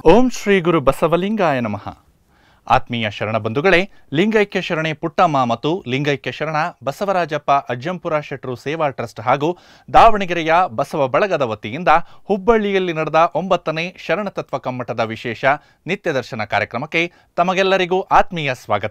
ಓಂ ಶ್ರೀ ಗುರು ಬಸವಲಿಂಗಾಯ ನಮಃ ಆತ್ಮೀಯ ಶರಣ ಬಂಧುಗಳೇ ಲಿಂಗೈಕ್ಯ ಶರಣೆ ಪುಟ್ಟಮ್ಮ ಮತ್ತು ಲಿಂಗೈಕ್ಯ ಶರಣ ಬಸವರಾಜಪ್ಪ ಅಜ್ಜಂಪುರ ಶೆಟ್ರು ಸೇವಾ ಟ್ರಸ್ಟ್ ಹಾಗೂ ದಾವಣಗೆರೆಯ ಬಸವ ಬಳಗದ ವತಿಯಿಂದ ಹುಬ್ಬಳ್ಳಿಯಲ್ಲಿ ನಡೆದ ಒಂಬತ್ತನೇ ಶರಣ ತತ್ವ ಕಮ್ಮಟದ ವಿಶೇಷ ನಿತ್ಯ ದರ್ಶನ ಕಾರ್ಯಕ್ರಮಕ್ಕೆ ತಮಗೆಲ್ಲರಿಗೂ ಆತ್ಮೀಯ ಸ್ವಾಗತ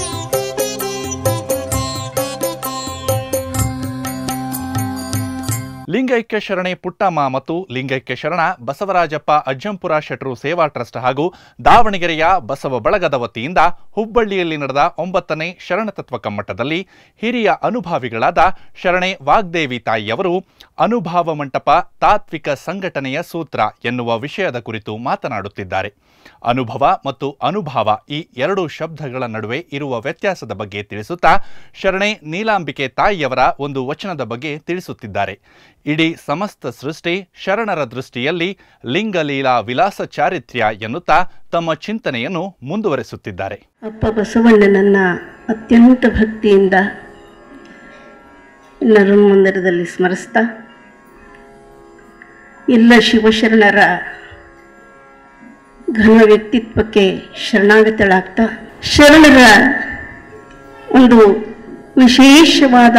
ಲಿಂಗೈಕ್ಯ ಶರಣೆ ಪುಟ್ಟಮ್ಮ ಮತ್ತು ಲಿಂಗೈಕ್ಯ ಶರಣ ಬಸವರಾಜಪ್ಪ ಅಜ್ಜಂಪುರ ಶೆಟ್ರು ಸೇವಾ ಟ್ರಸ್ಟ್ ಹಾಗೂ ದಾವಣಗೆರೆಯ ಬಸವ ಬಳಗದ ವತಿಯಿಂದ ಹುಬ್ಬಳ್ಳಿಯಲ್ಲಿ ನಡೆದ ಒಂಬತ್ತನೇ ಶರಣ ತತ್ವ ಕಮ್ಮಟದಲ್ಲಿ ಹಿರಿಯ ಅನುಭಾವಿಗಳಾದ ಶರಣೆ ವಾಗ್ದೇವಿ ತಾಯಿಯವರು ಅನುಭಾವ ಮಂಟಪ ತಾತ್ವಿಕ ಸಂಘಟನೆಯ ಸೂತ್ರ ಎನ್ನುವ ವಿಷಯದ ಕುರಿತು ಮಾತನಾಡುತ್ತಿದ್ದಾರೆ ಅನುಭವ ಮತ್ತು ಅನುಭಾವ ಈ ಎರಡು ಶಬ್ದಗಳ ನಡುವೆ ಇರುವ ವ್ಯತ್ಯಾಸದ ಬಗ್ಗೆ ತಿಳಿಸುತ್ತಾ ಶರಣೆ ನೀಲಾಂಬಿಕೆ ತಾಯಿಯವರ ಒಂದು ವಚನದ ಬಗ್ಗೆ ತಿಳಿಸುತ್ತಿದ್ದಾರೆ ಇಡೀ ಸಮಸ್ತ ಸೃಷ್ಟಿ ಶರಣರ ದೃಷ್ಟಿಯಲ್ಲಿ ಲಿಂಗಲೀಲಾ ವಿಲಾಸ ಚಾರಿತ್ರ್ಯ ಎನ್ನುತ್ತಾ ತಮ್ಮ ಚಿಂತನೆಯನ್ನು ಮುಂದುವರೆಸುತ್ತಿದ್ದಾರೆ ಅಪ್ಪ ಬಸವಣ್ಣನನ್ನ ಅತ್ಯಂತ ಭಕ್ತಿಯಿಂದ ಎಲ್ಲರ ಮಂದಿರದಲ್ಲಿ ಸ್ಮರಿಸ್ತಾ ಎಲ್ಲ ಶಿವಶರಣರ ಘನ ವ್ಯಕ್ತಿತ್ವಕ್ಕೆ ಶರಣಾಗತಳಾಗ್ತಾ ಶರಣರ ಒಂದು ವಿಶೇಷವಾದ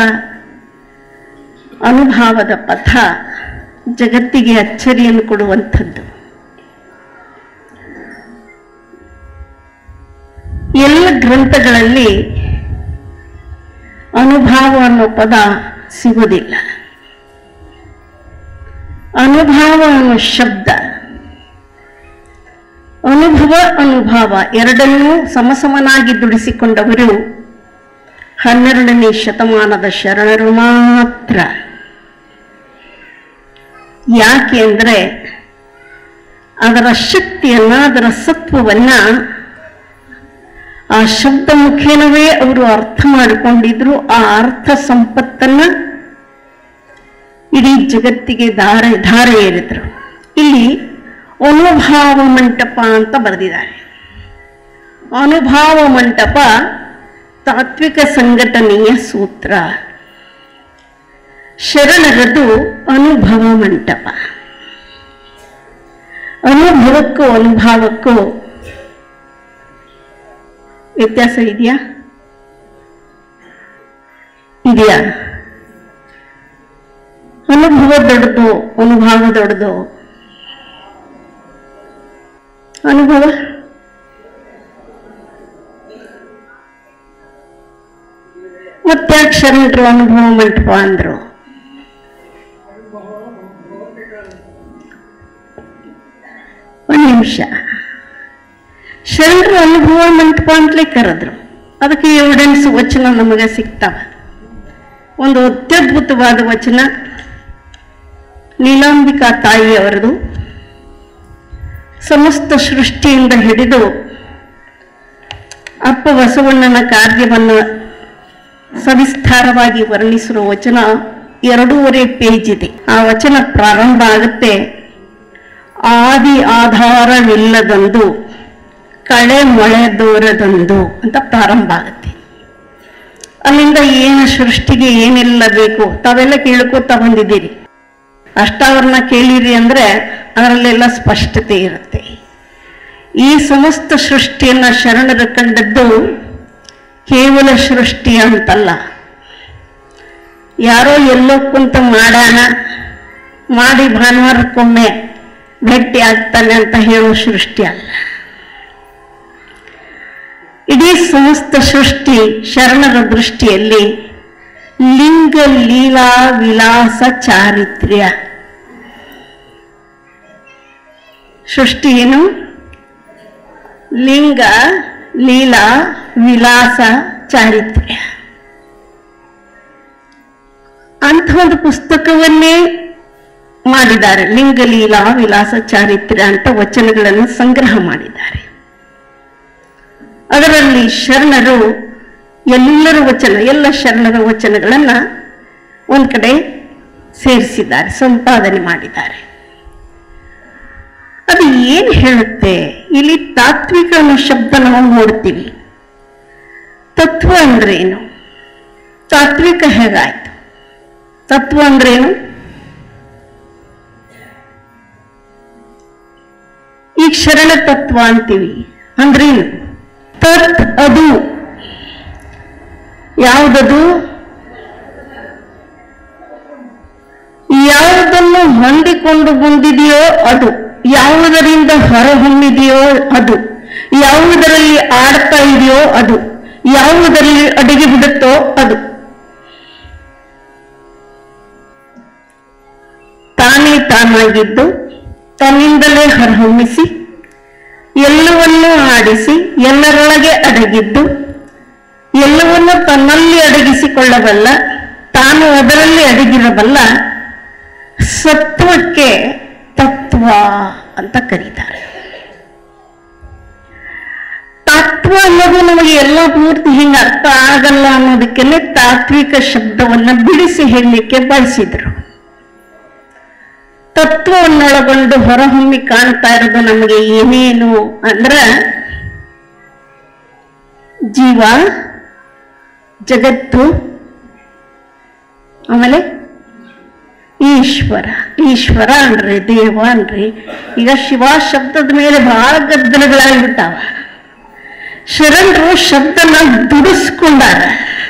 ಅನುಭವದ ಪಥ ಜಗತ್ತಿಗೆ ಅಚ್ಚರಿಯನ್ನು ಕೊಡುವಂಥದ್ದು ಎಲ್ಲ ಗ್ರಂಥಗಳಲ್ಲಿ ಅನುಭವ ಅನ್ನೋ ಪದ ಸಿಗುವುದಿಲ್ಲ ಅನುಭವ ಅನ್ನೋ ಶಬ್ದ ಅನುಭವ ಅನುಭವ ಎರಡನ್ನೂ ಸಮಸಮನಾಗಿ ದುಡಿಸಿಕೊಂಡವರು ಹನ್ನೆರಡನೇ ಶತಮಾನದ ಶರಣರು ಮಾತ್ರ ಯಾಕೆ ಅಂದರೆ ಅದರ ಶಕ್ತಿಯನ್ನ ಅದರ ಸತ್ವವನ್ನ ಆ ಶಬ್ದ ಮುಖೇನವೇ ಅವರು ಅರ್ಥ ಮಾಡಿಕೊಂಡಿದ್ರು ಆ ಅರ್ಥ ಸಂಪತ್ತನ್ನ ಇಡೀ ಜಗತ್ತಿಗೆ ಧಾರೆ ಧಾರೆ ಏರಿದ್ರು ಇಲ್ಲಿ ಅನುಭಾವ ಮಂಟಪ ಅಂತ ಬರೆದಿದ್ದಾರೆ ಅನುಭಾವ ಮಂಟಪ ತಾತ್ವಿಕ ಸಂಘಟನೆಯ ಸೂತ್ರ ಶರಣರದು ಅನುಭವ ಮಂಟಪ ಅನುಭವಕ್ಕೂ ಅನುಭವಕ್ಕೂ ವ್ಯತ್ಯಾಸ ಇದೆಯಾ ಇದೆಯಾ ಅನುಭವ ದೊಡ್ಡದು ಅನುಭವ ದೊಡ್ಡದು ಅನುಭವ ಮತ್ತೆ ಶರಣರು ಅನುಭವ ಮಂಟಪ ಅಂದ್ರು ಒಂದು ನಿಮಿಷ ಶರಣರು ಅನುಭವ ಮಂಟಪ ಅಂತಲೇ ಕರೆದ್ರು ಅದಕ್ಕೆ ಎವಿಡೆನ್ಸ್ ವಚನ ನಮಗೆ ಸಿಗ್ತಾವ ಒಂದು ಅತ್ಯದ್ಭುತವಾದ ವಚನ ನೀಲಾಂಬಿಕಾ ತಾಯಿಯವರದು ಸಮಸ್ತ ಸೃಷ್ಟಿಯಿಂದ ಹಿಡಿದು ಅಪ್ಪ ಬಸವಣ್ಣನ ಕಾರ್ಯವನ್ನು ಸವಿಸ್ತಾರವಾಗಿ ವರ್ಣಿಸಿರುವ ವಚನ ಎರಡೂವರೆ ಪೇಜ್ ಇದೆ ಆ ವಚನ ಪ್ರಾರಂಭ ಆಗುತ್ತೆ ಆದಿ ಆಧಾರವಿಲ್ಲದಂದು ಕಳೆ ಮೊಳೆ ದೂರದಂದು ಅಂತ ಪ್ರಾರಂಭ ಆಗುತ್ತೆ ಅಲ್ಲಿಂದ ಏನು ಸೃಷ್ಟಿಗೆ ಏನೆಲ್ಲ ಬೇಕು ತಾವೆಲ್ಲ ಕೇಳ್ಕೋತಾ ಬಂದಿದ್ದೀರಿ ಅಷ್ಟಾವರಣ ಕೇಳಿರಿ ಅಂದ್ರೆ ಅದರಲ್ಲೆಲ್ಲ ಸ್ಪಷ್ಟತೆ ಇರುತ್ತೆ ಈ ಸಮಸ್ತ ಸೃಷ್ಟಿಯನ್ನ ಶರಣರು ಕಂಡದ್ದು ಕೇವಲ ಸೃಷ್ಟಿ ಅಂತಲ್ಲ ಯಾರೋ ಎಲ್ಲೋ ಕುಂತ ಮಾಡೋಣ ಮಾಡಿ ಭಾನುವಾರಕ್ಕೊಮ್ಮೆ ಭೇಟಿ ಆಗ್ತಾನೆ ಅಂತ ಹೇಳೋ ಸೃಷ್ಟಿ ಅಲ್ಲ ಇಡೀ ಸಮಸ್ತ ಸೃಷ್ಟಿ ಶರಣರ ದೃಷ್ಟಿಯಲ್ಲಿ ಲಿಂಗ ಲೀಲಾ ವಿಲಾಸ ಚಾರಿತ್ರ್ಯ ಸೃಷ್ಟಿ ಏನು ಲಿಂಗ ಲೀಲಾ ವಿಲಾಸ ಚಾರಿತ್ರ್ಯ ಅಂಥ ಒಂದು ಪುಸ್ತಕವನ್ನೇ ಮಾಡಿದ್ದಾರೆ ಲಿಂಗ ಲೀಲಾ ವಿಲಾಸ ಚಾರಿತ್ರ್ಯ ಅಂತ ವಚನಗಳನ್ನು ಸಂಗ್ರಹ ಮಾಡಿದ್ದಾರೆ ಅದರಲ್ಲಿ ಶರಣರು ಎಲ್ಲರ ವಚನ ಎಲ್ಲ ಶರಣರ ವಚನಗಳನ್ನ ಒಂದ್ ಕಡೆ ಸೇರಿಸಿದ್ದಾರೆ ಸಂಪಾದನೆ ಮಾಡಿದ್ದಾರೆ ಅದು ಏನು ಹೇಳುತ್ತೆ ಇಲ್ಲಿ ತಾತ್ವಿಕ ಅನ್ನೋ ಶಬ್ದ ನಾವು ನೋಡ್ತೀವಿ ತತ್ವ ಅಂದ್ರೆ ಏನು ತಾತ್ವಿಕ ಹೇಗಾಯ್ತು ತತ್ವ ಅಂದ್ರೇನು ಈಗ ಶರಣ ತತ್ವ ಅಂತೀವಿ ಅಂದ್ರೇನು ತತ್ ಅದು ಯಾವುದದು ಯಾವುದನ್ನು ಹೊಂದಿಕೊಂಡು ಬಂದಿದೆಯೋ ಅದು ಯಾವುದರಿಂದ ಹೊರಹೊಮ್ಮಿದೆಯೋ ಅದು ಯಾವುದರಲ್ಲಿ ಆಡ್ತಾ ಇದೆಯೋ ಅದು ಯಾವುದರಲ್ಲಿ ಅಡಗಿ ಬಿಡುತ್ತೋ ಅದು ತಾನೇ ತಾನಾಗಿದ್ದು ತನ್ನಿಂದಲೇ ಹೊರಹೊಮ್ಮಿಸಿ ಎಲ್ಲವನ್ನೂ ಆಡಿಸಿ ಎಲ್ಲರೊಳಗೆ ಅಡಗಿದ್ದು ಎಲ್ಲವನ್ನೂ ತನ್ನಲ್ಲಿ ಅಡಗಿಸಿಕೊಳ್ಳಬಲ್ಲ ತಾನು ಅದರಲ್ಲಿ ಅಡಗಿರಬಲ್ಲ ಸತ್ವಕ್ಕೆ ತತ್ವ ಅಂತ ಕರೀತಾರೆ ತತ್ವ ಅನ್ನೋದು ನಮಗೆ ಎಲ್ಲ ಪೂರ್ತಿ ಹಿಂಗೆ ಅರ್ಥ ಆಗಲ್ಲ ಅನ್ನೋದಕ್ಕೆ ತಾತ್ವಿಕ ಶಬ್ದವನ್ನ ಬಿಡಿಸಿ ಹೇಳಲಿಕ್ಕೆ ಬಳಸಿದ್ರು ತತ್ವವನ್ನೊಳಗೊಂಡು ಹೊರಹೊಮ್ಮಿ ಕಾಣ್ತಾ ಇರೋದು ನಮಗೆ ಏನೇನು ಅಂದ್ರ ಜೀವ ಜಗತ್ತು ಆಮೇಲೆ ಈಶ್ವರ ಈಶ್ವರ ಅನ್ರಿ ದೇವ ಅನ್ರಿ ಈಗ ಶಿವ ಶಬ್ದದ ಮೇಲೆ ಬಹಳ ಗದ್ದಲಗಳಾಗ್ಬಿಟ್ಟಾವ ಶರಣರು ಶಬ್ದನ ದುಡಿಸ್ಕೊಂಡಾರ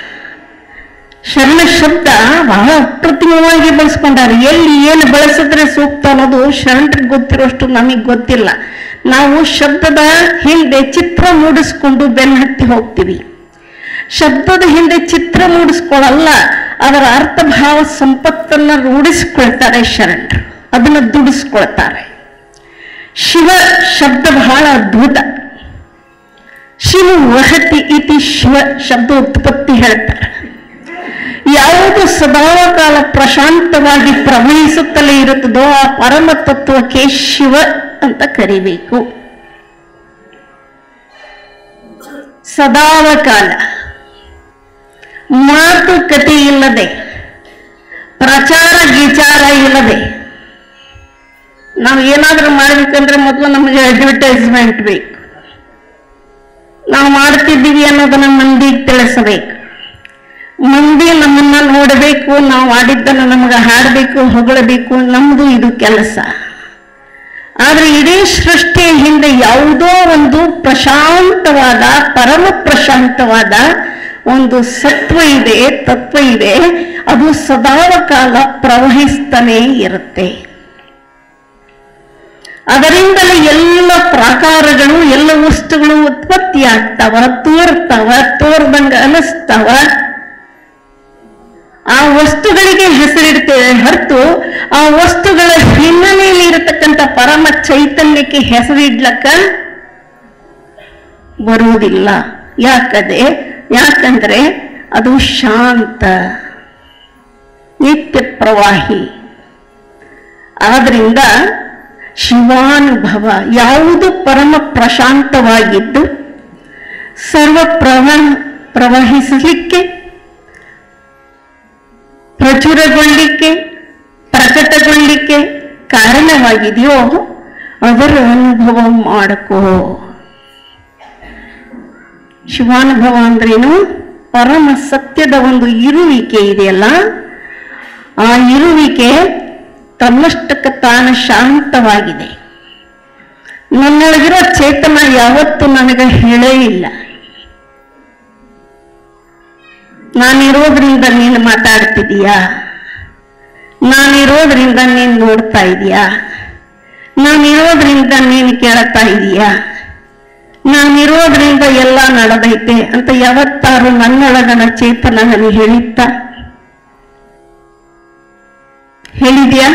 ಶರಣ ಶಬ್ದ ಬಹಳ ಅಪ್ರತಿಮವಾಗಿ ಬಳಸ್ಕೊಂಡಾರ ಎಲ್ಲಿ ಏನು ಬಳಸಿದ್ರೆ ಸೂಕ್ತ ಅನ್ನೋದು ಶರಣರಿಗೆ ಗೊತ್ತಿರೋಷ್ಟು ನಮಗೆ ಗೊತ್ತಿಲ್ಲ ನಾವು ಶಬ್ದದ ಹಿಂದೆ ಚಿತ್ರ ಮೂಡಿಸ್ಕೊಂಡು ಬೆನ್ನಹತ್ತಿ ಹೋಗ್ತೀವಿ ಶಬ್ದದ ಹಿಂದೆ ಚಿತ್ರ ಮೂಡಿಸ್ಕೊಳ್ಳಲ್ಲ ಅದರ ಅರ್ಥಭಾವ ಸಂಪತ್ತನ್ನ ರೂಢಿಸ್ಕೊಳ್ತಾರೆ ಶರಣರು ಅದನ್ನ ದುಡಿಸ್ಕೊಳ್ತಾರೆ ಶಿವ ಶಬ್ದ ಬಹಳ ಅದ್ಭುತ ಶಿವ ವಹತಿ ಇತಿ ಶಿವ ಶಬ್ದ ಉತ್ಪತ್ತಿ ಹೇಳ್ತಾರೆ ಯಾವುದು ಸದಾಕಾಲ ಪ್ರಶಾಂತವಾಗಿ ಪ್ರವಹಿಸುತ್ತಲೇ ಇರುತ್ತದೋ ಆ ಪರಮ ತತ್ವಕ್ಕೆ ಶಿವ ಅಂತ ಕರಿಬೇಕು ಸದಾವಕಾಲ ಮಾತುಕತೆ ಇಲ್ಲದೆ ಪ್ರಚಾರ ವಿಚಾರ ಇಲ್ಲದೆ ನಾವು ಏನಾದ್ರೂ ಮಾಡ್ಬೇಕಂದ್ರೆ ಮೊದಲು ನಮಗೆ ಅಡ್ವರ್ಟೈಸ್ಮೆಂಟ್ ಬೇಕು ನಾವು ಮಾಡ್ತಿದ್ದೀವಿ ಅನ್ನೋದನ್ನ ಮಂದಿಗೆ ತಿಳಿಸಬೇಕು ಮಂದಿ ನಮ್ಮನ್ನ ನೋಡಬೇಕು ನಾವು ಮಾಡಿದ್ದನ್ನು ನಮಗೆ ಹಾಡಬೇಕು ಹೊಗಳಬೇಕು ನಮ್ದು ಇದು ಕೆಲಸ ಆದ್ರೆ ಇಡೀ ಸೃಷ್ಟಿಯ ಹಿಂದೆ ಯಾವುದೋ ಒಂದು ಪ್ರಶಾಂತವಾದ ಪರಮ ಪ್ರಶಾಂತವಾದ ಒಂದು ಸತ್ವ ಇದೆ ತತ್ವ ಇದೆ ಅದು ಸದಾವ ಕಾಲ ಪ್ರವಹಿಸ್ತಾನೆ ಇರುತ್ತೆ ಅದರಿಂದಲೇ ಎಲ್ಲ ಪ್ರಾಕಾರಗಳು ಎಲ್ಲ ವಸ್ತುಗಳು ಉತ್ಪತ್ತಿ ಆಗ್ತಾವ ತೋರ್ತಾವ ತೋರ್ದಂಗ ಅನಿಸ್ತಾವ ಆ ವಸ್ತುಗಳಿಗೆ ಹೆಸರಿಡ್ತೇವೆ ಹೊರತು ಆ ವಸ್ತುಗಳ ಹಿನ್ನೆಲೆಯಲ್ಲಿ ಇರತಕ್ಕಂಥ ಪರಮ ಚೈತನ್ಯಕ್ಕೆ ಹೆಸರಿಡ್ಲಕ್ಕ ಬರುವುದಿಲ್ಲ ಯಾಕದೆ ಯಾಕಂದ್ರೆ ಅದು ಶಾಂತ ನಿತ್ಯ ಪ್ರವಾಹಿ ಆದ್ರಿಂದ ಶಿವಾನುಭವ ಯಾವುದು ಪರಮ ಪ್ರಶಾಂತವಾಗಿದ್ದು ಸರ್ವ ಪ್ರವ ಪ್ರವಹಿಸಲಿಕ್ಕೆ ಪ್ರಚುರಗೊಳ್ಳಿಕ್ಕೆ ಪ್ರಕಟಗೊಳ್ಳಿಕ್ಕೆ ಕಾರಣವಾಗಿದೆಯೋ ಅದರ ಅನುಭವ ಮಾಡಕೋ ಶಿವಾನುಭವ ಅಂದ್ರೇನು ಪರಮ ಸತ್ಯದ ಒಂದು ಇರುವಿಕೆ ಇದೆಯಲ್ಲ ಆ ಇರುವಿಕೆ ತನ್ನಷ್ಟಕ್ಕೆ ತಾನು ಶಾಂತವಾಗಿದೆ ನನ್ನೊಳಗಿರೋ ಚೇತನ ಯಾವತ್ತೂ ನನಗೆ ಹೇಳೇ ಇಲ್ಲ ನಾನಿರೋದ್ರಿಂದ ನೀನು ಮಾತಾಡ್ತಿದೀಯಾ ನಾನಿರೋದ್ರಿಂದ ನೀನು ನೋಡ್ತಾ ಇದೀಯಾ ನಾನಿರೋದ್ರಿಂದ ನೀನು ಕೇಳ್ತಾ ಇದೀಯಾ ನಾನಿರೋದ್ರಿಂದ ಎಲ್ಲ ನಡೆದೈತೆ ಅಂತ ಯಾವತ್ತಾರು ನನ್ನೊಳಗನ ಚೇತನ ನನಗೆ ಹೇಳಿತ್ತ ಹೇಳಿದ್ಯಾ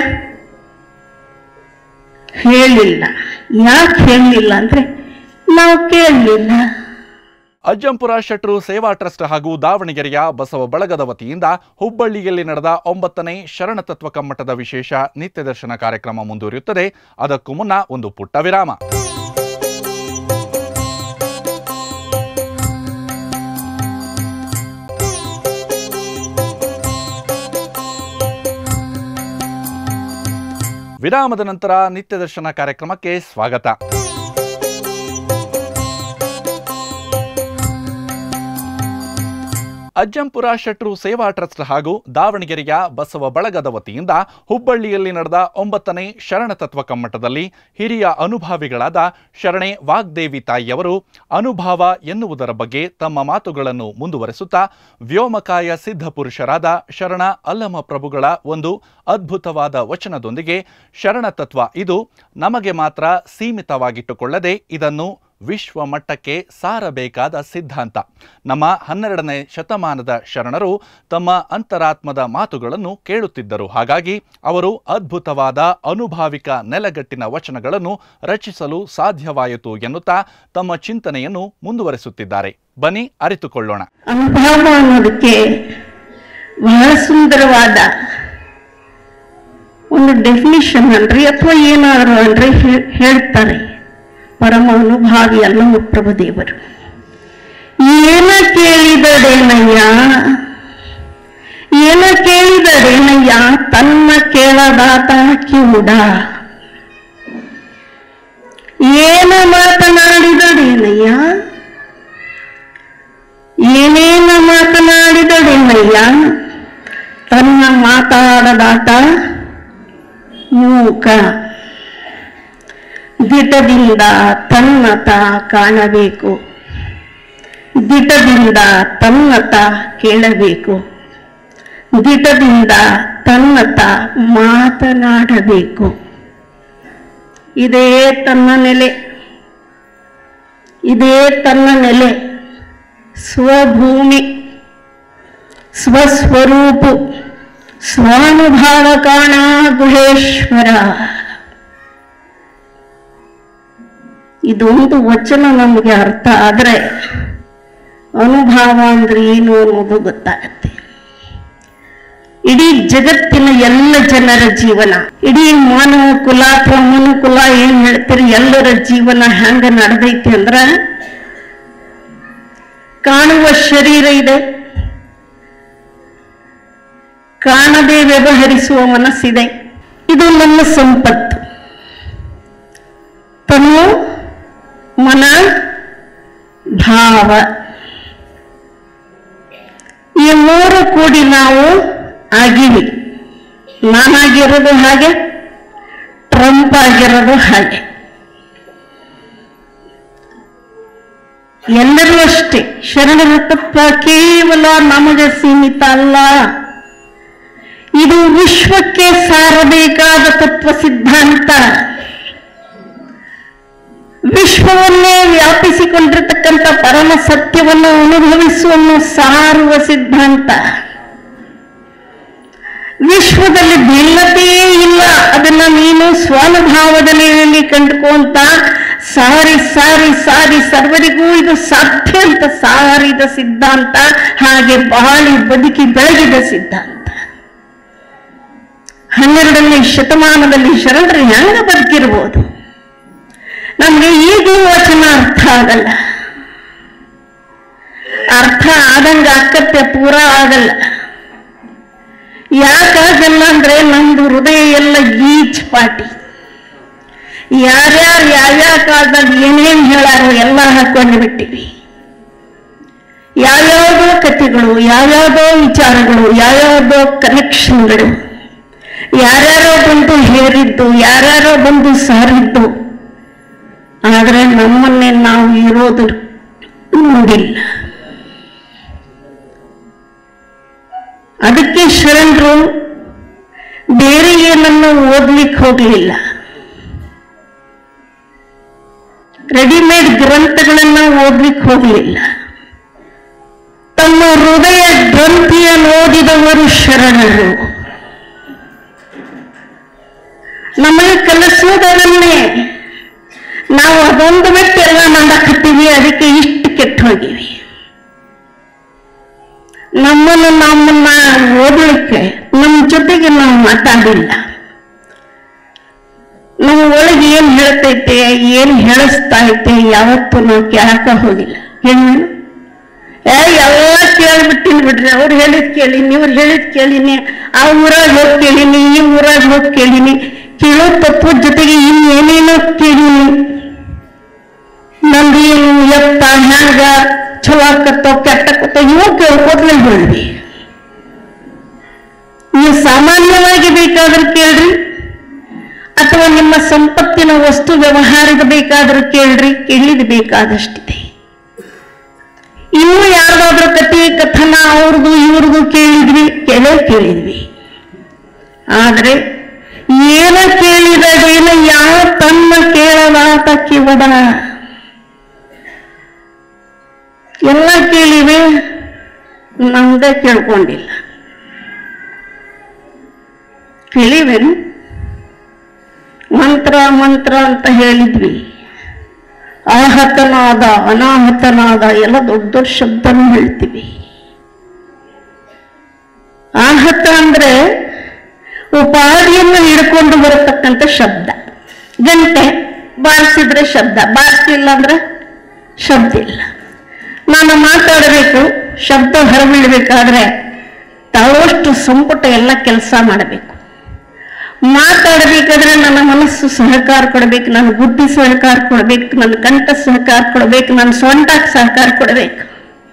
ಹೇಳಿಲ್ಲ ಯಾಕೆ ಹೇಳಲಿಲ್ಲ ಅಂದ್ರೆ ನಾವು ಕೇಳಲಿಲ್ಲ ಅಜ್ಜಂಪುರ ಶೆಟ್ರು ಸೇವಾ ಟ್ರಸ್ಟ್ ಹಾಗೂ ದಾವಣಗೆರೆಯ ಬಸವ ಬಳಗದ ವತಿಯಿಂದ ಹುಬ್ಬಳ್ಳಿಯಲ್ಲಿ ನಡೆದ ಒಂಬತ್ತನೇ ಶರಣ ತತ್ವ ಕಮ್ಮಟದ ವಿಶೇಷ ನಿತ್ಯ ದರ್ಶನ ಕಾರ್ಯಕ್ರಮ ಮುಂದುವರಿಯುತ್ತದೆ ಅದಕ್ಕೂ ಮುನ್ನ ಒಂದು ಪುಟ್ಟ ವಿರಾಮ ವಿರಾಮದ ನಂತರ ನಿತ್ಯ ದರ್ಶನ ಕಾರ್ಯಕ್ರಮಕ್ಕೆ ಸ್ವಾಗತ ಅಜ್ಜಂಪುರ ಶೆಟ್ರು ಸೇವಾ ಟ್ರಸ್ಟ್ ಹಾಗೂ ದಾವಣಗೆರೆಯ ಬಸವ ಬಳಗದ ವತಿಯಿಂದ ಹುಬ್ಬಳ್ಳಿಯಲ್ಲಿ ನಡೆದ ಒಂಬತ್ತನೇ ಶರಣ ತತ್ವ ಕಮ್ಮಟದಲ್ಲಿ ಹಿರಿಯ ಅನುಭಾವಿಗಳಾದ ಶರಣೆ ವಾಗ್ದೇವಿ ತಾಯಿಯವರು ಅನುಭಾವ ಎನ್ನುವುದರ ಬಗ್ಗೆ ತಮ್ಮ ಮಾತುಗಳನ್ನು ಮುಂದುವರೆಸುತ್ತಾ ವ್ಯೋಮಕಾಯ ಸಿದ್ಧ ಪುರುಷರಾದ ಶರಣ ಅಲ್ಲಮ ಪ್ರಭುಗಳ ಒಂದು ಅದ್ಭುತವಾದ ವಚನದೊಂದಿಗೆ ಶರಣ ತತ್ವ ಇದು ನಮಗೆ ಮಾತ್ರ ಸೀಮಿತವಾಗಿಟ್ಟುಕೊಳ್ಳದೆ ಇದನ್ನು ವಿಶ್ವ ಮಟ್ಟಕ್ಕೆ ಸಾರಬೇಕಾದ ಸಿದ್ಧಾಂತ ನಮ್ಮ ಹನ್ನೆರಡನೇ ಶತಮಾನದ ಶರಣರು ತಮ್ಮ ಅಂತರಾತ್ಮದ ಮಾತುಗಳನ್ನು ಕೇಳುತ್ತಿದ್ದರು ಹಾಗಾಗಿ ಅವರು ಅದ್ಭುತವಾದ ಅನುಭಾವಿಕ ನೆಲಗಟ್ಟಿನ ವಚನಗಳನ್ನು ರಚಿಸಲು ಸಾಧ್ಯವಾಯಿತು ಎನ್ನುತ್ತಾ ತಮ್ಮ ಚಿಂತನೆಯನ್ನು ಮುಂದುವರೆಸುತ್ತಿದ್ದಾರೆ ಬನ್ನಿ ಅರಿತುಕೊಳ್ಳೋಣ ಅನುಭವ ಅನ್ನೋದಕ್ಕೆ ಬಹಳ ಸುಂದರವಾದ ಒಂದು ಡೆಫಿನಿಷನ್ ಅನ್ರಿ ಅಥವಾ ಏನಾದ್ರು ಅನ್ರಿ ಹೇ- ಹೇಳ್ತಾರೆ ಪರಮ ಅನುಭಾವಿ ಅಲ್ಲಮ ಪ್ರಭುದೇವರು ಏನ ಕೇಳಿದಡೇನಯ್ಯ ಏನ ಕೇಳಿದಡೇನಯ್ಯ ತನ್ನ ಕೇಳದಾತ ಕಿವುಡ ಏನ ಮಾತನಾಡಿದಡೇನಯ್ಯ ಏನೇನ ಮಾತನಾಡಿದಡೆನಯ್ಯ ತನ್ನ ಮಾತಾಡದಾತ ಮೂಕ ದಿಟದಿಂದ ತನ್ನತ ಕಾಣಬೇಕು ದಿಟದಿಂದ ತನ್ನತ ಕೇಳಬೇಕು ದಿಟದಿಂದ ತನ್ನತ ಮಾತನಾಡಬೇಕು ಇದೇ ತನ್ನ ನೆಲೆ ಇದೇ ತನ್ನ ನೆಲೆ ಸ್ವಭೂಮಿ ಸ್ವಸ್ವರೂಪು ಸ್ವಾನುಭಾವ ಕಾಣ ಗುಹೇಶ್ವರ ಇದೊಂದು ವಚನ ನಮಗೆ ಅರ್ಥ ಆದರೆ ಅನುಭಾವ ಅಂದ್ರೆ ಏನು ಅನ್ನೋದು ಗೊತ್ತಾಗತ್ತೆ ಇಡೀ ಜಗತ್ತಿನ ಎಲ್ಲ ಜನರ ಜೀವನ ಇಡೀ ಮಾನವ ಕುಲ ಅಥವಾ ಮನುಕುಲ ಏನ್ ಹೇಳ್ತೀರಿ ಎಲ್ಲರ ಜೀವನ ಹೆಂಗ ನಡೆದೈತಿ ಅಂದ್ರ ಕಾಣುವ ಶರೀರ ಇದೆ ಕಾಣದೆ ವ್ಯವಹರಿಸುವ ಮನಸ್ಸಿದೆ ಇದು ನನ್ನ ಸಂಪತ್ತು ತನು ಮನ ಭಾವ ಈ ಮೂರು ಕೂಡಿ ನಾವು ಆಗಿವಿ ನಾನಾಗಿರೋದು ಹಾಗೆ ಟ್ರಂಪ್ ಆಗಿರೋದು ಹಾಗೆ ಎಲ್ಲರೂ ಅಷ್ಟೇ ಶರಣರ ತತ್ವ ಕೇವಲ ನಮಗೆ ಸೀಮಿತ ಅಲ್ಲ ಇದು ವಿಶ್ವಕ್ಕೆ ಸಾರಬೇಕಾದ ತತ್ವ ಸಿದ್ಧಾಂತ ವಿಶ್ವವನ್ನೇ ವ್ಯಾಪಿಸಿಕೊಂಡಿರತಕ್ಕಂಥ ಪರಮ ಸತ್ಯವನ್ನು ಅನುಭವಿಸುವನ್ನು ಸಾರುವ ಸಿದ್ಧಾಂತ ವಿಶ್ವದಲ್ಲಿ ಭಿನ್ನತೆಯೇ ಇಲ್ಲ ಅದನ್ನ ನೀನು ಸ್ವಾನುಭಾವದ ನೆಲೆಯಲ್ಲಿ ಕಂಡುಕೊಂತ ಸಾರಿ ಸಾರಿ ಸಾರಿ ಸರ್ವರಿಗೂ ಇದು ಸಾಧ್ಯ ಅಂತ ಸಾರಿದ ಸಿದ್ಧಾಂತ ಹಾಗೆ ಬಾಳಿ ಬದುಕಿ ಬೆಳಗಿದ ಸಿದ್ಧಾಂತ ಹನ್ನೆರಡನೇ ಶತಮಾನದಲ್ಲಿ ಶರಣರು ಹೆಂಗ ಬದುಕಿರ್ಬೋದು ನಮ್ಗೆ ಈಗೂ ವಚನ ಅರ್ಥ ಆಗಲ್ಲ ಅರ್ಥ ಆದಂಗ ಅಕ್ಕತ್ತೆ ಪೂರ ಆಗಲ್ಲ ಯಾಕಾಗಲ್ಲ ಅಂದ್ರೆ ನಮ್ದು ಹೃದಯ ಎಲ್ಲ ಗೀಚ್ ಪಾಟಿ ಯಾರ್ಯಾರು ಯಾವ್ಯಾವ ಕಾಲದಲ್ಲಿ ಏನೇನ್ ಹೇಳಾರೋ ಎಲ್ಲ ಹಾಕೊಂಡು ಬಿಟ್ಟಿವಿ ಯಾವ್ಯಾವುದೋ ಕಥೆಗಳು ಯಾವ್ಯಾವುದೋ ವಿಚಾರಗಳು ಯಾವ್ಯಾವುದೋ ಕನೆಕ್ಷನ್ಗಳು ಯಾರ್ಯಾರೋ ಬಂದು ಹೇರಿದ್ದು ಯಾರ್ಯಾರೋ ಬಂದು ಸಾರಿದ್ದು ಆದ್ರೆ ನಮ್ಮನ್ನೇ ನಾವು ಇರೋದು ನೋಡಿಲ್ಲ ಅದಕ್ಕೆ ಶರಣರು ಬೇರೆ ಏನನ್ನು ಓದ್ಲಿಕ್ಕೆ ಹೋಗಲಿಲ್ಲ ರೆಡಿಮೇಡ್ ಗ್ರಂಥಗಳನ್ನ ಓದ್ಲಿಕ್ಕೆ ಹೋಗಲಿಲ್ಲ ತಮ್ಮ ಹೃದಯ ಗ್ರಂಥಿಯ ನೋಡಿದವರು ಶರಣರು ನಮಗೆ ಕಲಿಸೋದನ್ನೇ ನಾವು ಅದೊಂದು ಬಿಟ್ಟು ಎಲ್ಲ ಮಾಡಕತ್ತೀವಿ ಅದಕ್ಕೆ ಇಷ್ಟು ಕೆಟ್ಟು ಹೋಗಿವಿ ನಮ್ಮನ್ನು ನಮ್ಮನ್ನ ಓದಲಿಕ್ಕೆ ನಮ್ಮ ಜೊತೆಗೆ ನಾವು ಮಾತಾಡಿಲ್ಲ ನಮ್ಮ ಒಳಗೆ ಏನ್ ಹೇಳ್ತೈತೆ ಏನ್ ಹೇಳಿಸ್ತಾ ಐತೆ ಯಾವತ್ತೂ ನಾವು ಕೇಳಕ ಹೋಗಿಲ್ಲ ಹೇಳಿ ಏ ಎಲ್ಲ ಕೇಳ್ಬಿಟ್ಟಿನಿ ಬಿಡ್ರಿ ಅವ್ರು ಹೇಳಿದ್ ಕೇಳಿನಿ ಇವ್ರು ಹೇಳಿದ್ ಕೇಳಿನಿ ಆ ಊರಾಗ ಹೋಗಿ ಕೇಳಿನಿ ಈ ಊರಾಗ ಹೋಗಿ ಕೇಳಿನಿ ಕೇಳೋ ತತ್ವದ ಜೊತೆಗೆ ಇನ್ನೇನೇನೋ ಕೇಳಿನಿ ನಂದೇನು ಎತ್ತ ಹ್ಯಾಂಗ ಚಲೋ ಆಕತ್ತೋ ಕೆಟ್ಟಕ್ಕತ್ತೋ ಇವು ಕೇಳ್ಕೊಡ್ಲೇ ಹೇಳ್ರಿ ನೀವು ಸಾಮಾನ್ಯವಾಗಿ ಬೇಕಾದ್ರೆ ಕೇಳ್ರಿ ಅಥವಾ ನಿಮ್ಮ ಸಂಪತ್ತಿನ ವಸ್ತು ವ್ಯವಹಾರದ ಬೇಕಾದ್ರೆ ಕೇಳ್ರಿ ಕೇಳಿದ ಬೇಕಾದಷ್ಟಿದೆ ಇನ್ನು ಯಾರ್ದಾದ್ರೂ ಕಥೆ ಕಥನ ಅವ್ರದ್ದು ಇವ್ರದ್ದು ಕೇಳಿದ್ವಿ ಕೇಳೇ ಕೇಳಿದ್ವಿ ಆದ್ರೆ ಏನ ಕೇಳಿದಡೇನ ಯಾವ ತನ್ನ ಕೇಳಲಾತ ಕಿವಡ ಎಲ್ಲ ಕೇಳಿವೆ ನಮ್ದೇ ಕೇಳ್ಕೊಂಡಿಲ್ಲ ಕೇಳಿವೇನು ಮಂತ್ರ ಮಂತ್ರ ಅಂತ ಹೇಳಿದ್ವಿ ಆಹತನಾದ ಅನಾಹತನಾದ ಎಲ್ಲ ದೊಡ್ಡ ದೊಡ್ಡ ಶಬ್ದನೂ ಹೇಳ್ತೀವಿ ಆಹತ ಅಂದ್ರೆ ಉಪಾಧಿಯನ್ನು ಹಿಡ್ಕೊಂಡು ಬರತಕ್ಕಂಥ ಶಬ್ದ ಗಂಟೆ ಬಾರಿಸಿದ್ರೆ ಶಬ್ದ ಬಾರಿಸಲಿಲ್ಲ ಅಂದ್ರೆ ಶಬ್ದ ಇಲ್ಲ ನಾನು ಮಾತಾಡಬೇಕು ಶಬ್ದ ಹೊರಬೀಳ್ಬೇಕಾದ್ರೆ ತಾವಷ್ಟು ಸಂಪುಟ ಎಲ್ಲ ಕೆಲಸ ಮಾಡಬೇಕು ಮಾತಾಡಬೇಕಾದ್ರೆ ನನ್ನ ಮನಸ್ಸು ಸಹಕಾರ ಕೊಡಬೇಕು ನನ್ನ ಬುದ್ಧಿ ಸಹಕಾರ ಕೊಡಬೇಕು ನನ್ನ ಕಂಠ ಸಹಕಾರ ಕೊಡಬೇಕು ನನ್ನ ಸೊಂಟಕ್ಕೆ ಸಹಕಾರ ಕೊಡಬೇಕು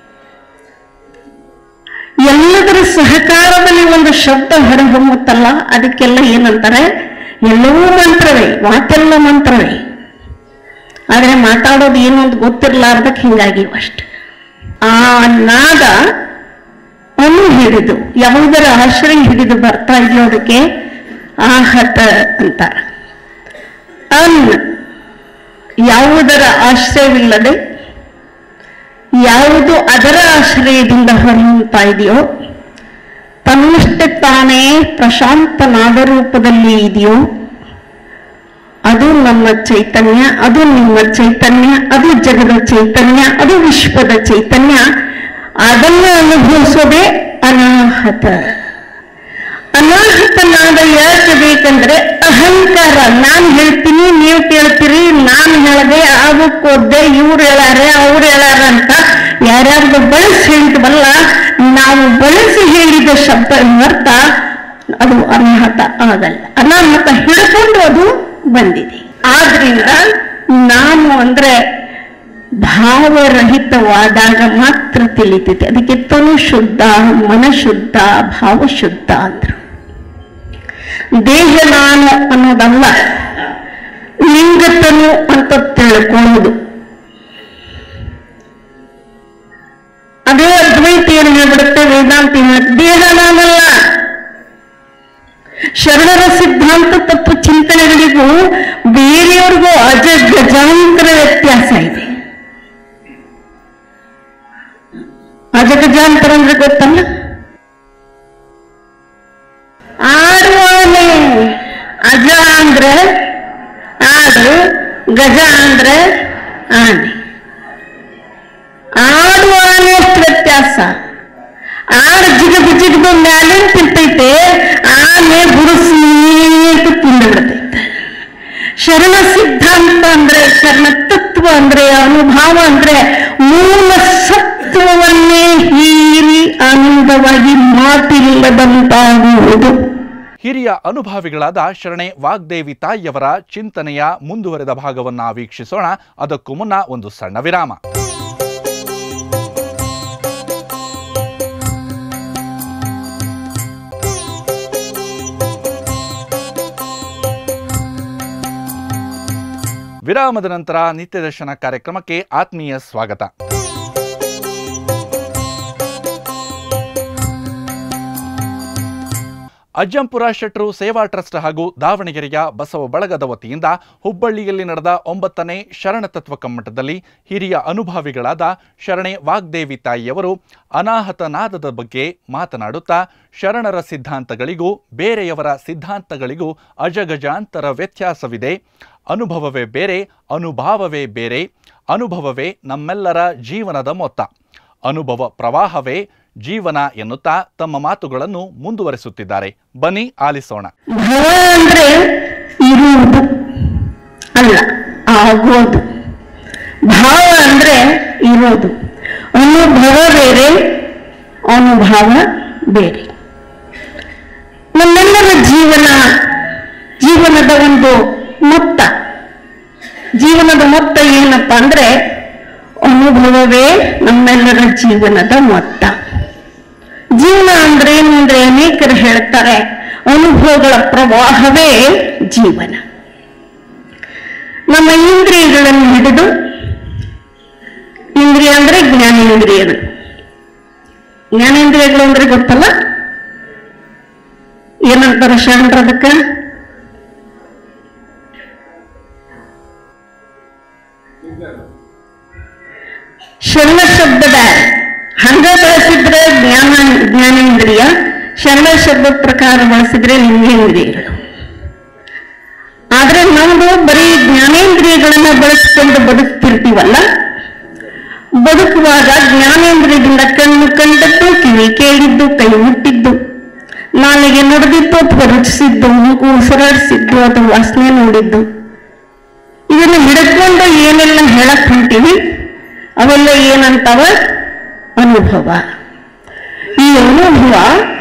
ಎಲ್ಲದರ ಸಹಕಾರದಲ್ಲಿ ಒಂದು ಶಬ್ದ ಹೊರಹೊಮ್ಮುತ್ತಲ್ಲ ಅದಕ್ಕೆಲ್ಲ ಏನಂತಾರೆ ಎಲ್ಲವೂ ಮಂತ್ರವೇ ಮಾತೆಲ್ಲ ಮಂತ್ರವೇ ಆದರೆ ಮಾತಾಡೋದು ಏನು ಅಂತ ಗೊತ್ತಿರ್ಲಾರ್ದಕ್ಕೆ ಹಿಂಗಾಗಿವು ಅಷ್ಟೆ ಆ ನಾದ ಅನು ಹಿಡಿದು ಯಾವುದರ ಆಶ್ರಯ ಹಿಡಿದು ಬರ್ತಾ ಇದೆಯೋ ಅದಕ್ಕೆ ಆಹತ ಅಂತಾರೆ ಅನ್ ಯಾವುದರ ಆಶ್ರಯವಿಲ್ಲದೆ ಯಾವುದು ಅದರ ಆಶ್ರಯದಿಂದ ಹೊರಹೊಮ್ತಾ ಇದೆಯೋ ತನ್ನಷ್ಟೇ ತಾನೇ ಪ್ರಶಾಂತ ನಾದರೂಪದಲ್ಲಿ ಇದೆಯೋ ಅದು ನಮ್ಮ ಚೈತನ್ಯ ಅದು ನಿಮ್ಮ ಚೈತನ್ಯ ಅದು ಜಗದ ಚೈತನ್ಯ ಅದು ವಿಶ್ವದ ಚೈತನ್ಯ ಅದನ್ನು ಅನುಭವಿಸೋದೇ ಅನಾಹತ ಅನಾಹತನಾದ ಯಾಕೆ ಬೇಕಂದ್ರೆ ಅಹಂಕಾರ ನಾನು ಹೇಳ್ತೀನಿ ನೀವು ಕೇಳ್ತೀರಿ ನಾನು ಹೇಳದೆ ಆಗಕ್ಕೋದ್ದೆ ಇವ್ರು ಹೇಳಾರೆ ಅವ್ರು ಹೇಳಾರ ಅಂತ ಯಾರ್ಯಾರ್ದು ಬಳಸಿ ಹೇಳಿದ್ವಲ್ಲ ನಾವು ಬಳಸಿ ಹೇಳಿದ ಶಬ್ದ ಅರ್ಥ ಅದು ಅನಾಹತ ಆಗಲ್ಲ ಅನಾಹತ ಹಿಡ್ಕೊಂಡು ಅದು ಬಂದಿದೆ ಆದ್ರಿಂದ ನಾನು ಅಂದ್ರೆ ಭಾವರಹಿತವಾದಾಗ ಮಾತ್ರ ತಿಳಿತೈತೆ ಅದಕ್ಕೆ ತನು ಶುದ್ಧ ಮನಶುದ್ಧ ಭಾವಶುದ್ಧ ಅಂದ್ರು ದೇಹ ನಾನು ಅನ್ನೋದಲ್ಲ ಲಿಂಗತನು ಅಂತ ತಿಳ್ಕೊಳ್ಳೋದು ಅದೇ ಅದ್ವೈತ ಏನು ಹೇಳ್ಬಿಡುತ್ತೆ ವೇದಾಂತ ಏನ್ ಹೇಳ್ಬಿಡುತ್ತೆ? ದೇಹ ನಾನಲ್ಲ ಶರಣರ ಸಿದ್ಧಾಂತ ತತ್ವ ಚಿಂತನೆಗಳಿಗೂ ಬೇರೆಯವ್ರಿಗೂ ಅಜ ಗಜಾಂತರ ವ್ಯತ್ಯಾಸ ಇದೆ ಅಜಗಜಾಂತರ ಅಂದ್ರೆ ಗೊತ್ತಲ್ಲ ಆಡುವಾನೆ ಅಜ ಅಂದ್ರೆ ಆಡು ಗಜ ಅಂದ್ರೆ ಆನೆ ಆಡು ಆನೆ ಎಷ್ಟು ವ್ಯತ್ಯಾಸ ಆಡು ಜಿಗದು ಜಿಗದು ಮ್ಯಾಲಿನ ತಿಂತೈತೆ ಆನೆ ಬುರುಸಿ ಅಂತ ತಿಂದು ಬಿಡ್ತೈತೆ ಶರಣ ಸಿದ್ಧಾಂತ ಅಂದ್ರೆ ಶರಣ ತತ್ವ ಅಂದ್ರೆ ಅನುಭಾವ ಅಂದ್ರೆ ಮೂಲ ಸತ್ವವನ್ನೇ ಹೀರಿ ಆನಂದವಾಗಿ ಮಾತಿಲ್ಲದಂತಾಗುವುದು ಹಿರಿಯ ಅನುಭಾವಿಗಳಾದ ಶರಣೆ ವಾಗ್ದೇವಿ ತಾಯಿಯವರ ಚಿಂತನೆಯ ಮುಂದುವರೆದ ಭಾಗವನ್ನ ವೀಕ್ಷಿಸೋಣ ಅದಕ್ಕೂ ಮುನ್ನ ಒಂದು ಸಣ್ಣ ವಿರಾಮ ವಿರಾಮದ ನಂತರ ನಿತ್ಯ ದರ್ಶನ ಕಾರ್ಯಕ್ರಮಕ್ಕೆ ಆತ್ಮೀಯ ಸ್ವಾಗತ ಅಜ್ಜಂಪುರ ಶೆಟ್ರು ಸೇವಾ ಟ್ರಸ್ಟ್ ಹಾಗೂ ದಾವಣಗೆರೆಯ ಬಸವ ಬಳಗದ ವತಿಯಿಂದ ಹುಬ್ಬಳ್ಳಿಯಲ್ಲಿ ನಡೆದ ಒಂಬತ್ತನೇ ಶರಣ ತತ್ವ ಕಮ್ಮಟದಲ್ಲಿ ಹಿರಿಯ ಅನುಭಾವಿಗಳಾದ ಶರಣೆ ವಾಗ್ದೇವಿ ತಾಯಿಯವರು ಅನಾಹತ ನಾದದ ಬಗ್ಗೆ ಮಾತನಾಡುತ್ತಾ ಶರಣರ ಸಿದ್ಧಾಂತಗಳಿಗೂ ಬೇರೆಯವರ ಸಿದ್ಧಾಂತಗಳಿಗೂ ಅಜಗಜಾಂತರ ವ್ಯತ್ಯಾಸವಿದೆ ಅನುಭವವೇ ಬೇರೆ ಅನುಭಾವವೇ ಬೇರೆ ಅನುಭವವೇ ನಮ್ಮೆಲ್ಲರ ಜೀವನದ ಮೊತ್ತ ಅನುಭವ ಪ್ರವಾಹವೇ ಜೀವನ ಎನ್ನುತ್ತಾ ತಮ್ಮ ಮಾತುಗಳನ್ನು ಮುಂದುವರೆಸುತ್ತಿದ್ದಾರೆ ಬನ್ನಿ ಆಲಿಸೋಣ ಭವ ಅಂದ್ರೆ ಇರುವುದು ಅಲ್ಲ ಆಗೋದು ಭಾವ ಅಂದ್ರೆ ಇರೋದು ಅನುಭವ ಬೇರೆ ಅನುಭವ ಬೇರೆ ನಮ್ಮೆಲ್ಲರ ಜೀವನ ಜೀವನದ ಒಂದು ಮೊತ್ತ ಜೀವನದ ಮೊತ್ತ ಏನಪ್ಪ ಅಂದ್ರೆ ಅನುಭವವೇ ನಮ್ಮೆಲ್ಲರ ಜೀವನದ ಮೊತ್ತ ಜೀವನ ಅಂದ್ರೆ ಏನು ಅಂದ್ರೆ ಅನೇಕರು ಹೇಳ್ತಾರೆ ಅನುಭವಗಳ ಪ್ರವಾಹವೇ ಜೀವನ ನಮ್ಮ ಇಂದ್ರಿಯಗಳನ್ನು ಹಿಡಿದು ಇಂದ್ರಿಯ ಅಂದ್ರೆ ಜ್ಞಾನೇಂದ್ರಿಯಗಳು ಜ್ಞಾನೇಂದ್ರಿಯಗಳು ಅಂದ್ರೆ ಗೊತ್ತಲ್ಲ ಏನಂತಾರ ಶರಣರ ಅದಕ್ಕೆ ಶರಣ ಶಬ್ದದ ಹಂಗ ಬಳಸಿದ್ರೆ ಜ್ಞಾನ ಜ್ಞಾನೇಂದ್ರಿಯ ಶರಣ ಶಬ್ದದ ಪ್ರಕಾರ ಬಳಸಿದ್ರೆ ಲಿಂಗೇಂದ್ರಿಯಗಳು ಆದ್ರೆ ನಮ್ದು ಬರೀ ಜ್ಞಾನೇಂದ್ರಿಯಗಳನ್ನ ಬಳಸಿಕೊಂಡು ಬದುಕ್ತಿರ್ತೀವಲ್ಲ ಬದುಕುವಾಗ ಜ್ಞಾನೇಂದ್ರಿಯದಿಂದ ಕಣ್ಣು ಕಂಡದ್ದು ಕಿವಿ ಕೇಳಿದ್ದು ಕೈ ಮುಟ್ಟಿದ್ದು ನಾಲಿಗೆ ನಡೆದಿದ್ದು ಅಥವಾ ರುಚಿಸಿದ್ದು ಮೂಗು ಉಸಿರಾಡಿಸಿದ್ದು ಅಥವಾ ವಾಸನೆ ನೋಡಿದ್ದು ಇದನ್ನ ಹಿಡ್ಕೊಂಡು ಏನೆಲ್ಲ ಹೇಳಕ್ ಹೊಂಟಿವಿ ಅವೆಲ್ಲ ಏನಂತಾವ ಅನುಭವ ಈ ಅನುಭವ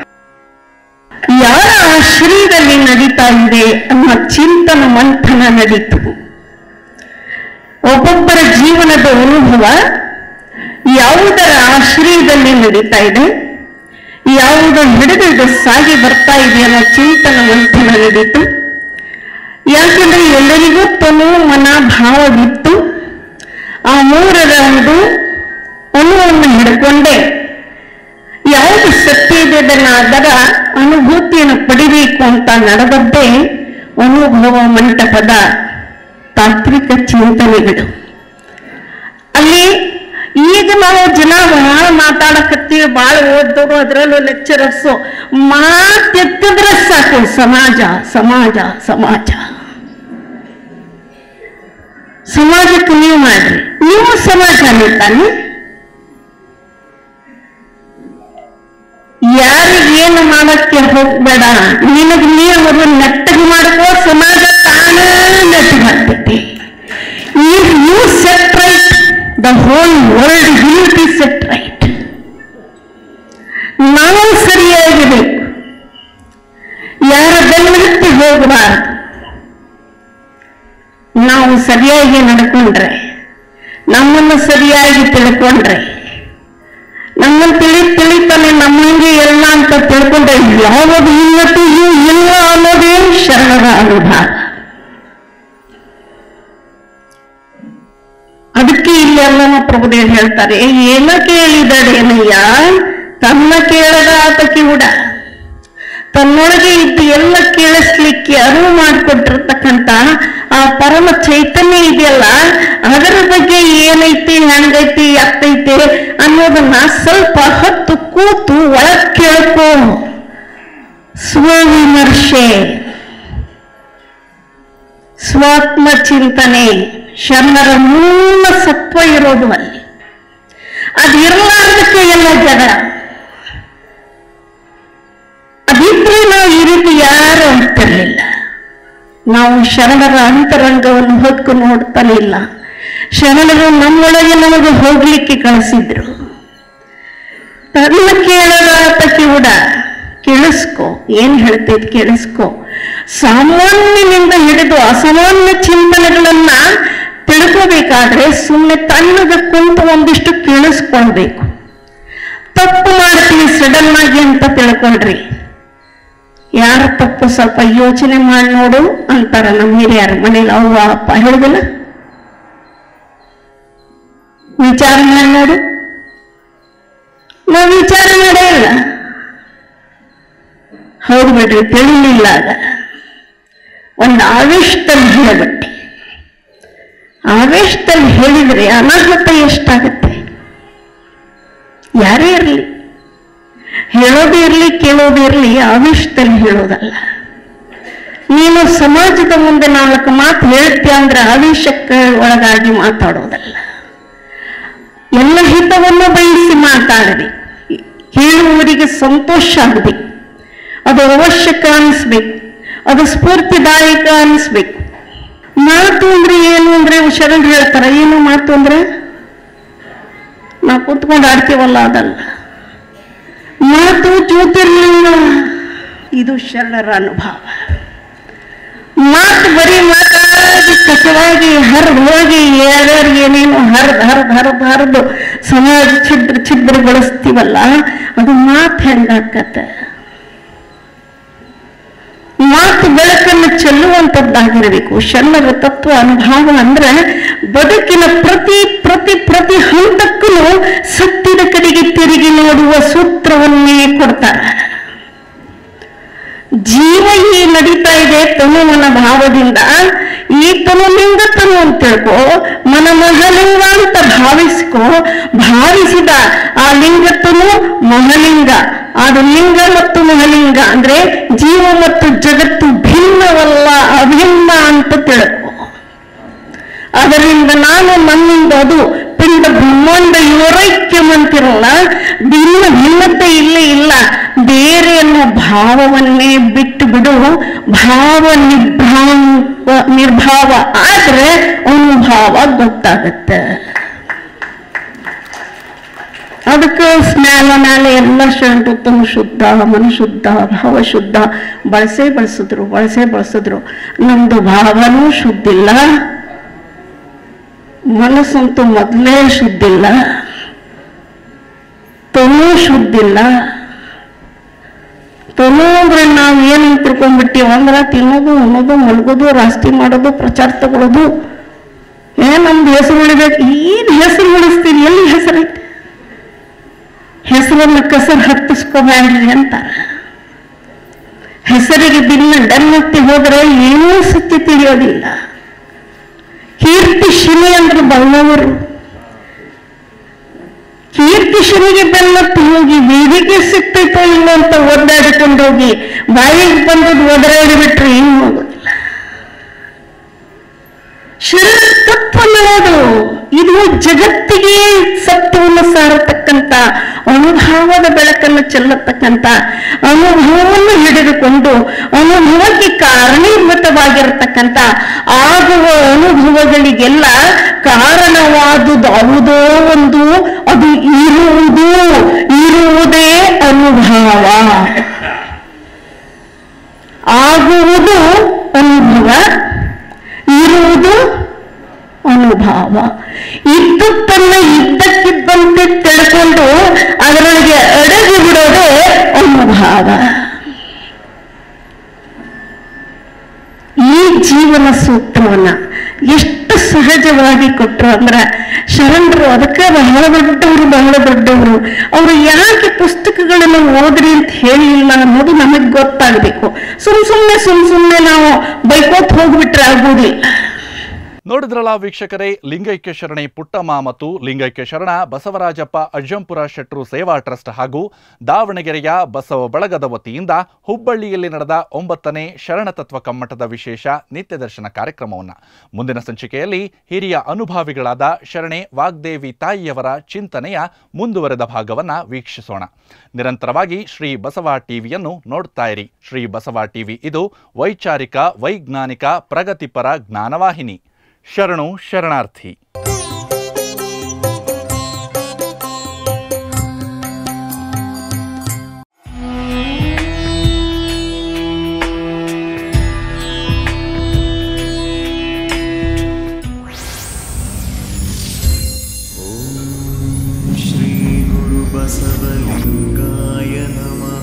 ಯಾರ ಆಶ್ರಯದಲ್ಲಿ ನಡೀತಾ ಇದೆ ಅನ್ನೋ ಚಿಂತನ ಮಂಥನ ನಡೀತು ಒಬ್ಬೊಬ್ಬರ ಜೀವನದ ಅನುಭವ ಯಾವುದರ ಆಶ್ರಯದಲ್ಲಿ ನಡೀತಾ ಇದೆ ಯಾವುದು ಹಿಡಿದು ಇದು ಸಾಗಿ ಬರ್ತಾ ಇದೆ ಅನ್ನೋ ಚಿಂತನ ಮಂಥನ ನಡೀತು ಯಾಕೆಂದ್ರೆ ಎಲ್ಲರಿಗೂ ತನು ಮನ ಭಾವವಿತ್ತು ಆ ಮೂರರ ಒಂದು ಅಣುವನ್ನು ಹಿಡ್ಕೊಂಡೇ ಯಾವುದು ಸತ್ಯ ಇದೆ ಅದರ ಅನುಭೂತಿಯನ್ನು ಪಡಿಬೇಕು ಅಂತ ನಡೆದದ್ದೇ ಅನುಭವ ಮಂಟಪದ ತಾತ್ವಿಕ ಚಿಂತನೆಗಳು ಅಲ್ಲಿ ಈಗ ನಾವು ಜನ ಬಹಳ ಮಾತಾಡಕತ್ತೀವಿ ಬಹಳ ಓದ್ದವರು ಅದರಲ್ಲೂ ಲೆಕ್ಚರರ್ಸು ಮಾತೆತ್ತಿದ್ರೆ ಸಾಕು ಸಮಾಜ ಸಮಾಜ ಸಮಾಜ ಸಮಾಜಕ್ಕೆ ನೀವು ಮಾಡ್ರಿ ನೀವು ಸಮಾಜ ತಾನೆ ಯಾರಿಗೇನು ಮಾಡಕ್ಕೆ ಹೋಗ್ಬೇಡ ನಿನಗ್ ನೀವು ನೆಟ್ಟಗೆ ಮಾಡ್ಕೋ ಸಮಾಜ ತಾನೇ ನೆಟ್ಟಗೆ ಆಗ್ತೈತಿ if you set right the whole world will be set right ನಾವು ಸರಿಯಾಗಿಬೇಕು ಯಾರ ಬೆನ್ನತ್ತಿ ಹೋಗಬಾರದು ನಾವು ಸರಿಯಾಗಿ ನಡ್ಕೊಂಡ್ರೆ ನಮ್ಮನ್ನು ಸರಿಯಾಗಿ ತಿಳ್ಕೊಂಡ್ರೆ ನಮ್ಮನ್ನು ತಿಳಿ ತಿಳಿತಾನೆ ನಮ್ಮಂಗೆ ಎಲ್ಲ ಅಂತ ತಿಳ್ಕೊಂಡ್ರೆ ಯಾವ ಉನ್ನತಿಯೂ ಇಲ್ಲ ಅನ್ನೋದೇ ಶರಣರ ಅನುಭವ ಅದಕ್ಕೆ ಇಲ್ಲಿ ಅಲ್ಲಮ ಪ್ರಭುದೇವ್ ಹೇಳ್ತಾರೆ ಏನ ಕೇಳಿದಡೇನಯ್ಯ ತನ್ನ ಕೇಳದ ಆತ ಕಿವುಡ ತನ್ನೊಳಗೆ ಇದ್ದು ಎಲ್ಲ ಕೇಳಿಸ್ಲಿಕ್ಕೆ ಅರಿವು ಮಾಡಿಕೊಟ್ಟಿರ್ತಕ್ಕಂಥ ಆ ಪರಮ ಚೈತನ್ಯ ಇದೆಯಲ್ಲ ಅದರ ಬಗ್ಗೆ ಏನೈತಿ ಹೆಂಗೈತಿ ಎತ್ತೈತಿ ಅನ್ನೋದನ್ನ ಸ್ವಲ್ಪ ಹೊತ್ತು ಕೂತು ಒಳಗ್ ಕೇಳ್ಕೋ ಸ್ವವಿಮರ್ಶೆ ಸ್ವಾತ್ಮ ಚಿಂತನೆ ಶರಣರ ಮೂಲ ಸತ್ವ ಇರೋದು ಅಲ್ಲಿ ಅದಿರಲಾರ್ದಕ್ಕೆ ಎಲ್ಲ ಜನ ಅದಿದ್ರೆ ನಾವು ಈ ರೀತಿ ಯಾರು ಅಂತಿರ್ಲಿಲ್ಲ ನಾವು ಶರಣರ ಅಂತರಂಗವನ್ನು ಹೊಕ್ಕು ನೋಡ್ತಾನೆ ಇಲ್ಲ ಶರಣರು ನಮ್ಮೊಳಗೆ ನಮಗೆ ಹೋಗ್ಲಿಕ್ಕೆ ಕಳಿಸಿದ್ರು ತನ್ನ ಕೇಳದ ಕಿವುಡ ಕೇಳಿಸ್ಕೊ ಏನ್ ಹೇಳ್ತೈತಿ ಕೇಳಿಸ್ಕೊ ಸಾಮಾನ್ಯನಿಂದ ಹಿಡಿದು ಅಸಾಮಾನ್ಯ ಚಿಂತನೆಗಳನ್ನ ತಿಳ್ಕೋಬೇಕಾದ್ರೆ ಸುಮ್ಮನೆ ತಣ್ಣಗೆ ಕುಂತು ಒಂದಿಷ್ಟು ಕೇಳಿಸ್ಕೊಳ್ಬೇಕು ತಪ್ಪು ಮಾಡ್ತೀವಿ ಸಡನ್ ಆಗಿ ಅಂತ ತಿಳ್ಕೊಳ್ರಿ ಯಾರ ತಪ್ಪು ಸ್ವಲ್ಪ ಯೋಚನೆ ಮಾಡಿ ನೋಡು ಅಂತಾರ ನಮ್ಮ ಹಿರಿಯರ ಮನೇಲಿ ಅವ್ವ ಅಪ್ಪ ಹೇಳುದಿಲ್ಲ ವಿಚಾರ ಮಾಡಿ ನೋಡು ನಾವು ವಿಚಾರ ಮಾಡೇ ಇಲ್ಲ ಹೌದು ಬಿಡ್ರಿ ತಿಳಿಲಿಲ್ಲ ಆಗ ಒಂದು ಆವೇಶದಲ್ಲಿ ಹೇಳಬಿಟ್ಟೆ ಆವೇಶದಲ್ಲಿ ಹೇಳಿದ್ರೆ ಅನಾಹುತ ಎಷ್ಟಾಗುತ್ತೆ ಯಾರೇ ಇರಲಿ ಹೇಳೋದೇ ಇರಲಿ ಕೇಳೋದೇ ಇರಲಿ ಆವೇಶದಲ್ಲಿ ಹೇಳೋದಲ್ಲ ನೀನು ಸಮಾಜದ ಮುಂದೆ ನಾಲ್ಕು ಮಾತು ಹೇಳ್ತೀಯ ಅಂದ್ರೆ ಆವೇಶಕ್ಕೆ ಒಳಗಾಗಿ ಮಾತಾಡೋದಲ್ಲ ಎಲ್ಲ ಹಿತವನ್ನು ಬಯಸಿ ಮಾತಾಡಬೇಕು ಹೇಳುವವರಿಗೆ ಸಂತೋಷ ಆಗಬೇಕು ಅದು ಅವಶ್ಯಕ ಅನಿಸ್ಬೇಕು ಅದು ಸ್ಫೂರ್ತಿದಾಯಕ ಅನಿಸ್ಬೇಕು ಮಾತು ಅಂದ್ರೆ ಏನು ಅಂದ್ರೆ ಶರಣರು ಹೇಳ್ತಾರ ಏನು ಮಾತು ಅಂದ್ರೆ ನಾವು ಕೂತ್ಕೊಂಡು ಆಡ್ತೀವಲ್ಲ ಅದಲ್ಲ ಮಾತು ಜ್ಯೋತಿರ್ಲಿಂಗ ಇದು ಶರಣರ ಅನುಭವ ಮಾತು ಬರೀ ಮಾತ ಕಸವಾಗಿ ಕಸವಾಗಿ ಹರಿದು ಹೋಗಿ ಯಾರ್ಯಾರು ಏನೇನು ಹರಿದು ಹರಿದು ಹರಿದು ಹರಿದು ಸಮಾಜ ಛಿದ್ರ ಛಿದ್ರಗೊಳಿಸ್ತೀವಲ್ಲ ಅದು ಮಾತು ಹೆಂಗಾಕತ್ತೆ ಮಾತು ಬೆಳಕನ್ನು ಚೆಲ್ಲುವಂಥದ್ದಾಗಿರಬೇಕು ಶರಣರ ತತ್ವ ಅನುಭವ ಅಂದ್ರೆ ಬದುಕಿನ ಪ್ರತಿ ಪ್ರತಿ ಪ್ರತಿ ಹಂತಕ್ಕೂ ಸತ್ಯದ ಕಡೆಗೆ ತಿರುಗಿ ನೋಡುವ ಸೂತ್ರವನ್ನೇ ಕೊಡ್ತಾರೆ ಜೀವ ಈ ನಡೀತಾ ಇದೆ ತನುವನ ಭಾವದಿಂದ ಈ ತನುಲಿಂಗ ತನು ಅಂತ ತಿಳ್ಕೊ ಮನ ಮಹಲಿಂಗ ಅಂತ ಭಾವಿಸ್ಕೊ ಭಾವಿಸಿದ ಆ ಲಿಂಗ ತನು ಮಹಲಿಂಗ ಅದು ಲಿಂಗ ಮತ್ತು ಮಹಲಿಂಗ ಅಂದ್ರೆ ಜೀವ ಮತ್ತು ಜಗತ್ತು ಭಿನ್ನವಲ್ಲ ಅಭಿನ್ನ ಅಂತ ತಿಳ್ಕೊ ಅದರಿಂದ ನಾನು ನನ್ನಿಂದ ಅದು ಪಿಂಡ ಬ್ರಹ್ಮಾಂಡ ಇವರೈಕ್ಯಂ ಅಂತಿರಲ್ಲ ಭಿನ್ನ ಭಿನ್ನತೆ ಇಲ್ಲೇ ಇಲ್ಲ ಬೇರೆ ಅನ್ನೋ ಭಾವವನ್ನೇ ಬಿಟ್ಟು ಬಿಡು ಭಾವ ನಿರ್ಭಾವ ನಿರ್ಭಾವ ಆದ್ರೆ ಅನುಭಾವ ಗೊತ್ತಾಗತ್ತೆ ಅದಕ್ಕೆ ಸ್ನಾನ ಮೇಲೆ ಎಲ್ಲ ಶರಣರು ತಮ್ಮ ಶುದ್ಧ ಮನಶುದ್ಧ ಭಾವ ಶುದ್ಧ ಬಳಸೇ ಬಳಸಿದ್ರು ಬಳಸೇ ಬಳಸಿದ್ರು ನಮ್ದು ಭಾವನೂ ಶುದ್ಧಿಲ್ಲ ಮನಸ್ಸಂತೂ ಮೊದಲೇ ಶುದ್ಧಿಲ್ಲ ತನೂ ಶುದ್ಧಿಲ್ಲ ತನು ಅಂದ್ರೆ ನಾವು ಏನು ತಿಳ್ಕೊಂಡ್ಬಿಟ್ಟಿವ ಅಂದ್ರೆ ತಿನ್ನೋದು ಉಣ್ಣೋದು ಮಲಗೋದು ರಾಸ್ತಿ ಮಾಡೋದು ಪ್ರಚಾರ ತಗೊಳ್ಳೋದು ಏನ್ ನಮ್ದು ಹೆಸರು ಉಳಿಬೇಕು ಏನ್ ಹೆಸರು ಉಳಿಸ್ತೀರಿ ಎಲ್ಲಿ ಹೆಸರೈತೆ ಹೆಸರನ್ನ ಕಸರ್ ಹತ್ತಿಸ್ಕೋಬೇಡ್ರಿ ಅಂತಾರ ಹೆಸರಿಗೆ ಬಿನ್ನ ಡನ್ನತ್ತಿ ಹೋದ್ರೆ ಏನೂ ಸತ್ಯ ತಿಳಿಯೋದಿಲ್ಲ ಕೀರ್ತಿ ಶಿಲೆ ಅಂದ್ರೆ ಬಲ್ಲವರು ಕೀರ್ತಿ ಶಿಲೆಗೆ ಬೆನ್ನತ್ತಿ ಹೋಗಿ ವೇದಿಕೆ ಸಿಗ್ತೈತೋ ಇಲ್ಲ ಅಂತ ಒದ್ದಾಡಿಕೊಂಡು ಹೋಗಿ ಬಾಯಿಗೆ ಬಂದದ್ದು ಒದರಾಡಿ ಬಿಟ್ರೆ ಏನು ಆಗೋದಿಲ್ಲ ಶರೀರ ತತ್ವ ಅನ್ನೋದು ಇದು ಜಗತ್ತಿಗೆ ಸತ್ವವನ್ನು ಸಾರತಕ್ಕಂತ ಅನುಭವದ ಬೆಳಕನ್ನು ಚೆಲ್ಲತಕ್ಕಂತ ಅನುಭವವನ್ನು ಹಿಡಿದುಕೊಂಡು ಅನುಭವಕ್ಕೆ ಕಾರಣೀಭೂತವಾಗಿರತಕ್ಕಂತ ಆಗುವ ಅನುಭವಗಳಿಗೆಲ್ಲ ಕಾರಣವಾದುದು ಯಾವುದೋ ಒಂದು ಅದು ಇರುವುದು ಇರುವುದೇ ಅನುಭವ ಆಗುವುದು ಅನುಭವ ಇರುವುದು ಅನುಭವ ಇದ್ದದ್ದನ್ನ ಇದ್ದಕ್ಕಿದ್ದಂತೆ ತಿಳ್ಕೊಂಡು ಅದರೊಳಗೆ ಅಡಗಿ ಬಿಡೋದೇ ಅನುಭವ ಈ ಜೀವನ ಸೂತ್ರವನ್ನ ಎಷ್ಟು ಸಹಜವಾಗಿ ಕೊಟ್ಟರು ಅಂದ್ರೆ ಶರಣರು ಅದಕ್ಕೆ ಬಹಳ ದೊಡ್ಡವರು ಬಹಳ ದೊಡ್ಡವರು ಅವರು ಯಾಕೆ ಪುಸ್ತಕಗಳನ್ನು ಓದ್ರಿ ಅಂತ ಹೇಳಿಲ್ಲ ಅನ್ನೋದು ನಮಗೆ ಗೊತ್ತಾಗಬೇಕು ಸುಮ್ ಸುಮ್ಮನೆ ಸುಮ್ ಸುಮ್ಮನೆ ನಾವು ಬೈಕೋತ್ ಹೋಗ್ಬಿಟ್ರೆ ಆಗೋದಿಲ್ಲ ನೋಡಿದ್ರಲ್ಲ ವೀಕ್ಷಕರೇ ಲಿಂಗೈಕ್ಯ ಶರಣೆ ಪುಟ್ಟಮ್ಮ ಮತ್ತು ಲಿಂಗೈಕ್ಯ ಶರಣ ಬಸವರಾಜಪ್ಪ ಅಜ್ಜಂಪುರ ಶೆಟ್ರು ಸೇವಾ ಟ್ರಸ್ಟ್ ಹಾಗೂ ದಾವಣಗೆರೆಯ ಬಸವ ಬಳಗದ ವತಿಯಿಂದ ಹುಬ್ಬಳ್ಳಿಯಲ್ಲಿ ನಡೆದ ಒಂಬತ್ತನೇ ಶರಣ ತತ್ವ ಕಮ್ಮಟದ ವಿಶೇಷ ನಿತ್ಯ ದರ್ಶನ ಕಾರ್ಯಕ್ರಮವನ್ನು ಮುಂದಿನ ಸಂಚಿಕೆಯಲ್ಲಿ ಹಿರಿಯ ಅನುಭಾವಿಗಳಾದ ಶರಣೆ ವಾಗ್ದೇವಿ ತಾಯಿಯವರ ಚಿಂತನೆಯ ಮುಂದುವರೆದ ಭಾಗವನ್ನು ವೀಕ್ಷಿಸೋಣ ನಿರಂತರವಾಗಿ ಶ್ರೀ ಬಸವ ಟಿವಿಯನ್ನು ನೋಡ್ತಾ ಇರಿ ಶ್ರೀ ಬಸವ ಟಿವಿ ಇದು ವೈಚಾರಿಕ ವೈಜ್ಞಾನಿಕ ಪ್ರಗತಿಪರ ಜ್ಞಾನವಾಹಿನಿ ಶರಣು ಶರಣಾರ್ಥಿ श्रीगुरुबसवलिङ्गाय नमः